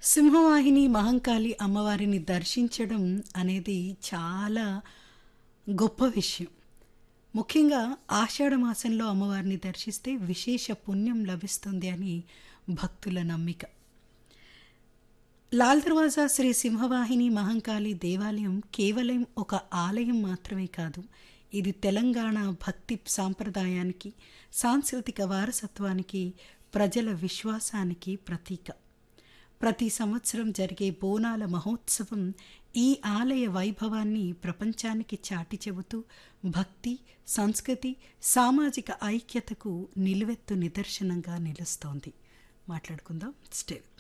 సింహవాహిని మహంకాళి అమ్మవారిని దర్శించడం అనేది చాలా గొప్ప విషయం ముఖ్యంగా ఆషాఢ మాసంలో అమ్మవారిని దర్శిస్తే విశేష పుణ్యం లభిస్తుంది అని భక్తుల నమ్మిక లాల్ దర్వాజా శ్రీ సింహవాహిని మహంకాళి దేవాలయం కేవలం ఒక ఆలయం మాత్రమే కాదు ఇది తెలంగాణ భక్తి సాంప్రదాయానికి సాంస్కృతిక వారసత్వానికి ప్రజల విశ్వాసానికి ప్రతీక ప్రతి సంవత్సరం జరిగే బోనాల మహోత్సవం ఈ ఆలయ వైభవాన్ని ప్రపంచానికి చాటి చెబుతూ భక్తి సంస్కృతి సామాజిక ఐక్యతకు నిలువెత్తు నిదర్శనంగా నిలుస్తోంది మాట్లాడుకుందాం స్టే